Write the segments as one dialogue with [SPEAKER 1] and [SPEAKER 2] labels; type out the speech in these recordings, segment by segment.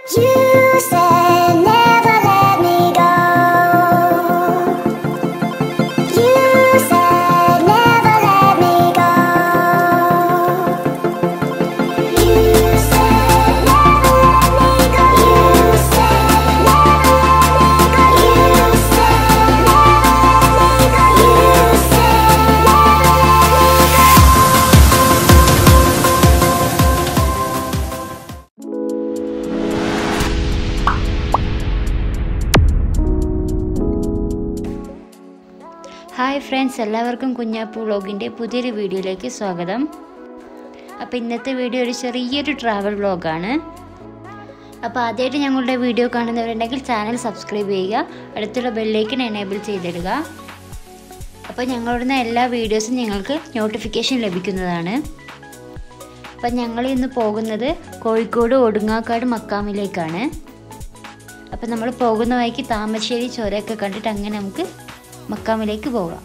[SPEAKER 1] You said never let me go. You said never let me go. You said never let me go. You said never let me go. You said never let me go. You said never let me go.
[SPEAKER 2] Hi friends എല്ലാവർക്കും കുഞ്ഞാപ്പു വ്ളോഗിൻ്റെ പുതിയൊരു വീഡിയോയിലേക്ക് സ്വാഗതം അപ്പോൾ ഇന്നത്തെ video ഒരു ചെറിയൊരു travel വ്ളോഗാണ് അപ്പോൾ ആദ്യമായിട്ട് ഞങ്ങളുടെ വീഡിയോ കാണുന്നവരുണ്ടെങ്കിൽ ചാനൽ സബ്സ്ക്രൈബ് ചെയ്യുക അടുത്തുള്ള ബെല്ലൈക്കൺ എനേബിൾ ചെയ്തിടുക അപ്പോൾ ഞങ്ങളിടുന്ന എല്ലാ വീഡിയോസും നിങ്ങൾക്ക് നോട്ടിഫിക്കേഷൻ ലഭിക്കുന്നതാണ് അപ്പം ഞങ്ങൾ ഇന്ന് പോകുന്നത് കോഴിക്കോട് ഒടുങ്ങാക്കാട് മക്കാമിലേക്കാണ് അപ്പം നമ്മൾ പോകുന്ന വഴിക്ക് താമരശ്ശേരി ചുരമൊക്കെ കണ്ടിട്ട് അങ്ങനെ നമുക്ക് മക്കാമിലേക്ക് പോകാം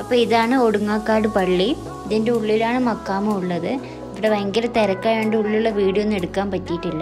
[SPEAKER 2] അപ്പോൾ ഇതാണ് ഒടുങ്ങാക്കാട് പള്ളി ഇതിൻ്റെ ഉള്ളിലാണ് മക്കാമ ഉള്ളത് ഇവിടെ ഭയങ്കര തിരക്കായതുകൊണ്ട് ഉള്ളിലുള്ള വീഡിയോ ഒന്നും എടുക്കാൻ പറ്റിയിട്ടില്ല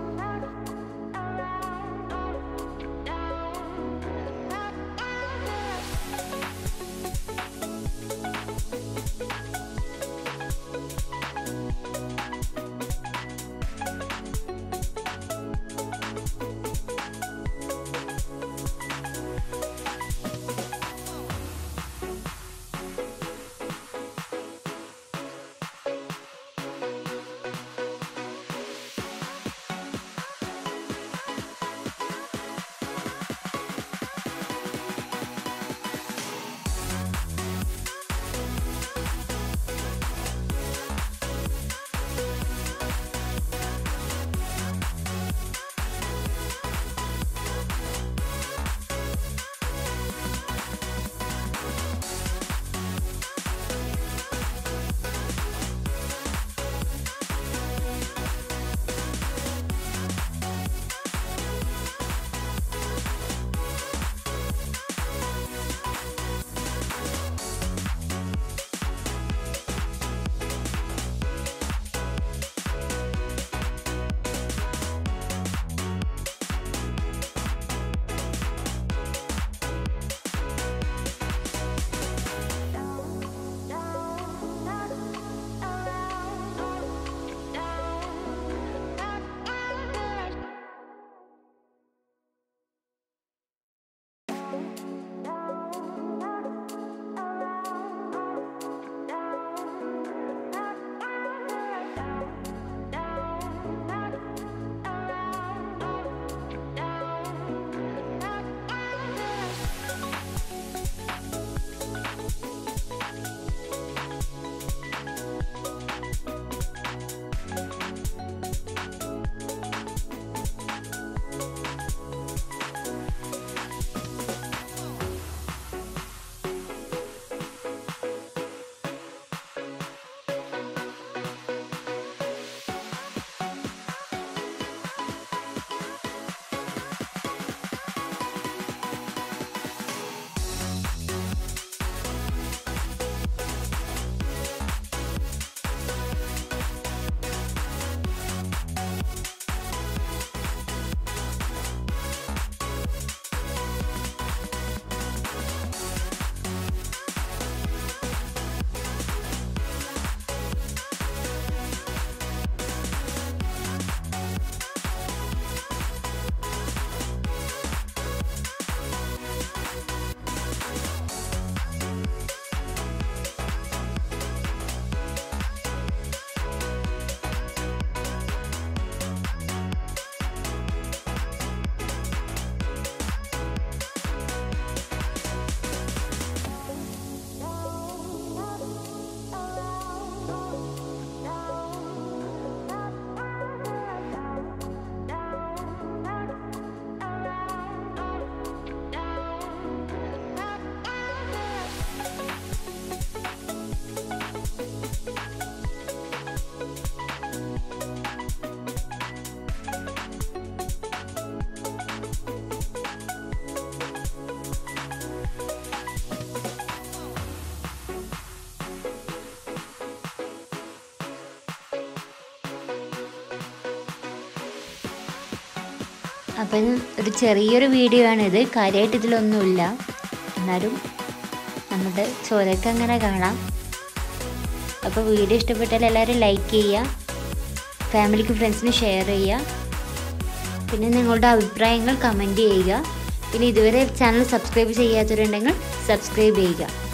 [SPEAKER 2] അപ്പം ഒരു ചെറിയൊരു വീഡിയോ ആണിത് കാര്യമായിട്ട് ഇതിലൊന്നുമില്ല എന്നാലും നമ്മുടെ ചോരക്ക് അങ്ങനെ കാണാം അപ്പോൾ വീഡിയോ ഇഷ്ടപ്പെട്ടാൽ എല്ലാവരും ലൈക്ക് ചെയ്യുക ഫാമിലിക്ക് ഫ്രണ്ട്സിന് ഷെയർ ചെയ്യുക പിന്നെ നിങ്ങളുടെ അഭിപ്രായങ്ങൾ കമൻറ്റ് ചെയ്യുക പിന്നെ ഇതുവരെ ചാനൽ സബ്സ്ക്രൈബ് ചെയ്യാത്തവരുണ്ടെങ്കിൽ സബ്സ്ക്രൈബ് ചെയ്യുക